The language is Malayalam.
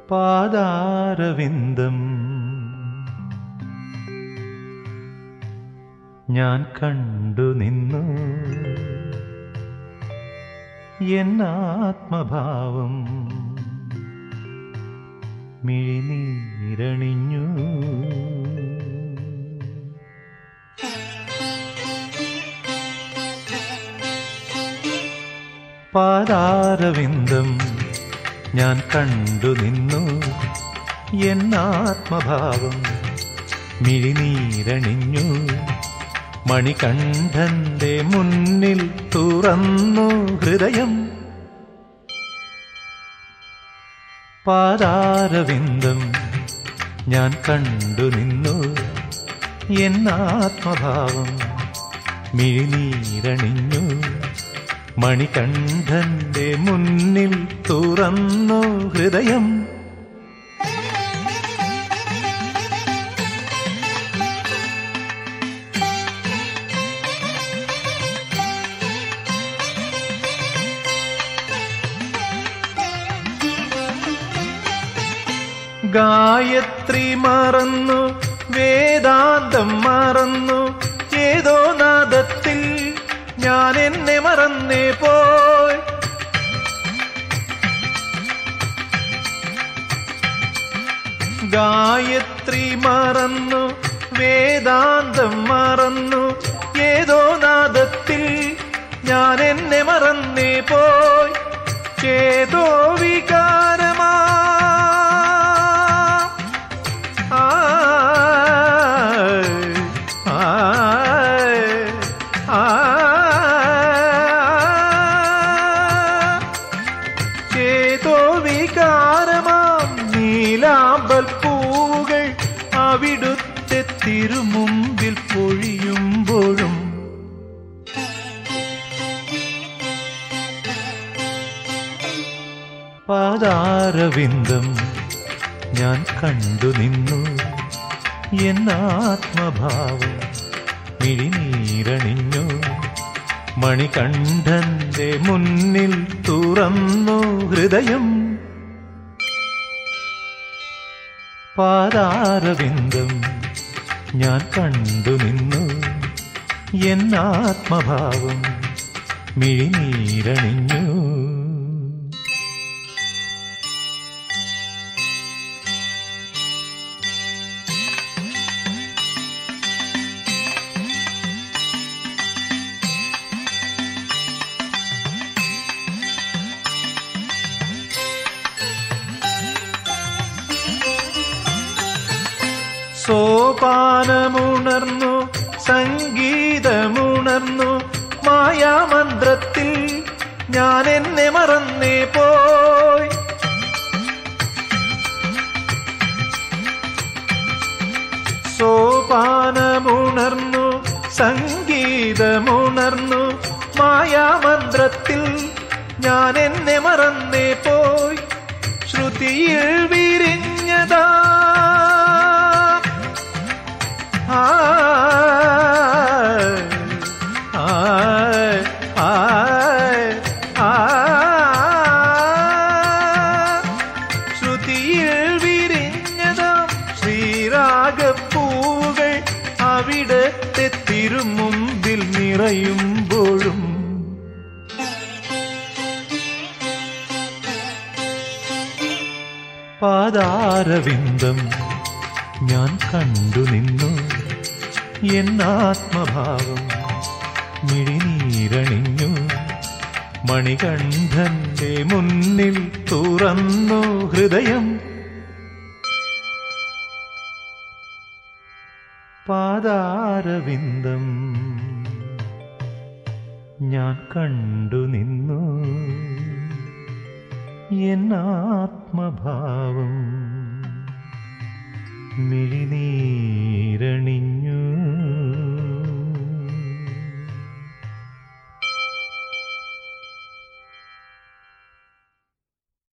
പാദാരവിന്ദം ഞാൻ കണ്ടു നിന്നു എന്നാത്മഭാവം മിഴിനീരണിഞ്ഞു പാദാരവിന്ദം ഞാൻ കണ്ടു നിന്നു എന്നാത്മഭാവം മിഴിനീരണിഞ്ഞു മണികണ്ഠന്റെ മുന്നിൽ തുറന്നു ഹൃദയം പാദാരവിന്ദം ഞാൻ കണ്ടു നിന്നു എന്നാത്മഭാവം മിഴിനീരണിഞ്ഞു മണികണ്ഠന്റെ മുന്നിൽ തുറന്നു ഹൃദയം ഗായത്രി മറന്നു വേദാന്തം മറന്നു ഏതോ നാദത്തിൽ ഞാൻ എന്നെ മറന്നേ പോയി ഗായത്രി മറന്നു വേദാന്തം മറന്നു ഏതോ നാദത്തിൽ ഞാൻ എന്നെ മറന്നേ പോയി ചേതോ വികാരമാ ചേതോ വികാരമാം നീലാമ്പൽ പൂവുകൾ അവിടുത്തെ തിരുമുമ്പിൽ പൊഴിയുമ്പോഴും പാദാരവിന്ദം ഞാൻ കണ്ടു നിന്നു എന്നാത്മഭാവം മിഴിനീരണിഞ്ഞു മണികണ്ഠന്റെ മുന്നിൽ തുറന്നു ഹൃദയം പാദാരവിന്ദം ഞാൻ കണ്ടു നിന്നു എന്നാത്മഭാവം മിഴിനീരണിഞ്ഞു സോപാനമുണർന്നു സംഗീതമുണർന്നു മായാമന്ത്രത്തിൽ ഞാൻ എന്നെ മറന്നേ പോയി സോപാനമുണർന്നു സംഗീതമുണർന്നു മായാമന്ത്രത്തിൽ ഞാൻ എന്നെ മറന്നേ പോയി ശ്രുതിയിൽ വിരിഞ്ഞതാ ആ ആ ആ ആ ശ്രുതിയിൽ വിരിഞ്ഞതാം ശ്രീരാഗപ്പൂകൾ അവിടത്തെ തിരുമുമ്പിൽ നിറയുമ്പോഴും പാദാരവിന്ദം ഞാൻ കണ്ടു നിന്നു എന്നാത്മഭാവം മിഴിനീരണിഞ്ഞു മണികണ്ഠന്റെ മുന്നിൽ തുറന്നു ഹൃദയം പാദാരവിന്ദം ഞാൻ കണ്ടു നിന്നു എന്നാത്മഭാവം മിഴിനീ